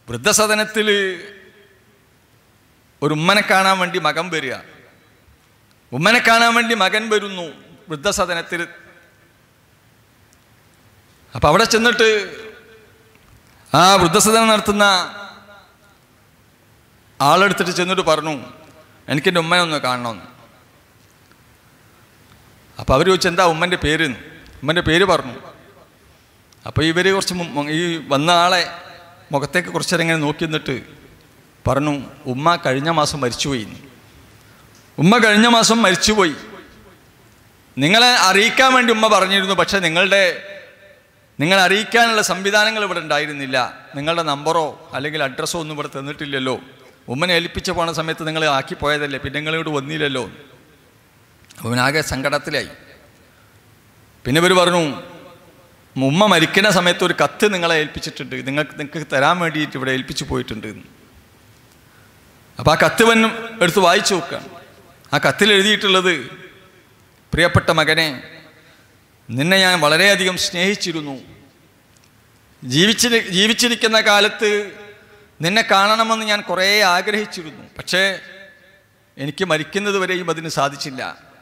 വൃദ്ധസദനത്തിൽ ഒരു ഉമ്മനെ കാണാൻ വേണ്ടി മകൻ വരിക ഉമ്മനെ കാണാൻ വേണ്ടി മകൻ വരുന്നു വൃദ്ധസദനത്തിൽ അപ്പൊ അവിടെ ചെന്നിട്ട് ആ വൃദ്ധസദനം നടത്തുന്ന ആളെടുത്തിട്ട് ചെന്നിട്ട് പറഞ്ഞു എനിക്ക് എൻ്റെ ഉമ്മനെ ഒന്ന് കാണണമെന്ന് അപ്പോൾ അവർ ചോദിച്ചു എന്താ ഉമ്മൻ്റെ പേര് എന്ന്. ഉമ്മൻ്റെ പേര് പറഞ്ഞു അപ്പോൾ ഇവർ കുറച്ച് മു- ഈ വന്ന ആളെ മുഖത്തേക്ക് കുറച്ചേരം ഇങ്ങനെ നോക്കി നിന്നിട്ട് പറഞ്ഞു ഉമ്മ കഴിഞ്ഞ മാസം മരിച്ചുപോയി എന്ന്. ഉമ്മ കഴിഞ്ഞ മാസം മരിച്ചുപോയി നിങ്ങളെ അറിയിക്കാൻ വേണ്ടി ഉമ്മ പറഞ്ഞിരുന്നു പക്ഷെ നിങ്ങളുടെ നിങ്ങളെ അറിയിക്കാനുള്ള സംവിധാനങ്ങൾ ഇവിടെ ഉണ്ടായിരുന്നില്ല നിങ്ങളുടെ നമ്പറോ അല്ലെങ്കിൽ അഡ്രസ്സോ ഒന്നും ഇവിടെ തന്നിട്ടില്ലല്ലോ ഉമ്മനെ ഏൽപ്പിച്ച് പോണ സമയത്ത് നിങ്ങൾ ആക്കി പോയതല്ലേ പിന്നെ നിങ്ങൾ ഇവിടെ വന്നില്ലല്ലോ അവനാകെ സങ്കടത്തിലായി പിന്നെ ഇവർ പറഞ്ഞു ഉമ്മ മരിക്കുന്ന സമയത്ത് ഒരു കത്ത് നിങ്ങളെ ഏൽപ്പിച്ചിട്ടുണ്ട് നിങ്ങൾക്ക് നിങ്ങൾക്ക് തരാൻ വേണ്ടിയിട്ട് ഇവിടെ ഏൽപ്പിച്ചു പോയിട്ടുണ്ട് എന്ന്. അപ്പോൾ ആ കത്ത് വന്നും എടുത്ത് വായിച്ചു നോക്കുകയാണ് ആ കത്തിൽ എഴുതിയിട്ടുള്ളത് പ്രിയപ്പെട്ട മകനെ നിന്നെ ഞാൻ വളരെയധികം സ്നേഹിച്ചിരുന്നു ജീവിച്ചി ജീവിച്ചിരിക്കുന്ന കാലത്ത് നിന്നെ കാണണമെന്ന് ഞാൻ കുറേ ആഗ്രഹിച്ചിരുന്നു പക്ഷേ എനിക്ക് മരിക്കുന്നത് വരെയും അതിന് സാധിച്ചില്ല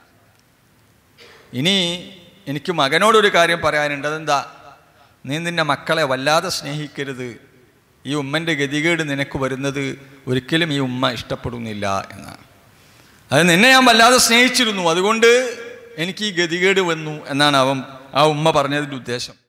ഇനി എനിക്ക് മകനോടൊരു കാര്യം പറയാനുണ്ട് അതെന്താ നീ നിന്റെ മക്കളെ വല്ലാതെ സ്നേഹിക്കരുത് ഈ ഉമ്മൻ്റെ ഗതികേട് നിനക്ക് വരുന്നത് ഒരിക്കലും ഈ ഉമ്മ ഇഷ്ടപ്പെടുന്നില്ല എന്നാണ് അത് നിന്നെ ഞാൻ വല്ലാതെ സ്നേഹിച്ചിരുന്നു അതുകൊണ്ട് എനിക്ക് ഈ ഗതികേട് വന്നു എന്നാണ് അവൻ ആ ഉമ്മ പറഞ്ഞതിൻ്റെ ഉദ്ദേശം